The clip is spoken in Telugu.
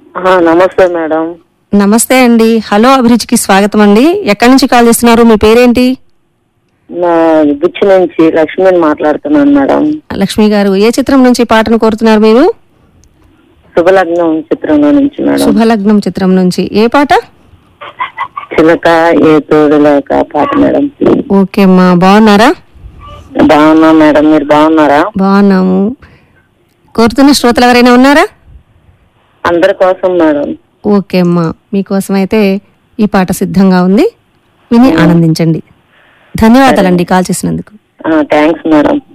ఆ, నమస్తే మేడం నమస్తే అండి హలో అభిరుచికి స్వాగతం అండి ఎక్కడి నుంచి కాల్ చేస్తున్నారు మీ పేరేంటి నా బుచ్చి నుంచి లక్ష్మిని మాట్లాడుతున్నాను మేడం లక్ష్మి గారు ఏ చిత్రం నుంచి పాటను కోరుతున్నారు మీరు శుభలగ్నం చిత్రంలో నుంచి మేడం శుభలగ్నం చిత్రం నుంచి ఏ పాట చిలక ఏ తోడులేక పాట మేడం ఓకే అమ్మా బాగున్నారా బాగున్నా మేడం మీరు బాగున్నారా బాగున్నాము కోరుతున్న శ్రోతలు ఎవరైనా ఉన్నారా అందరి కోసం మేడం ఓకే అమ్మా మీకోసం అయితే ఈ పాట సిద్ధంగా ఉంది విని ఆనందించండి ధన్యవాదాలండి కాల్ చేసినందుకు థ్యాంక్స్ మేడం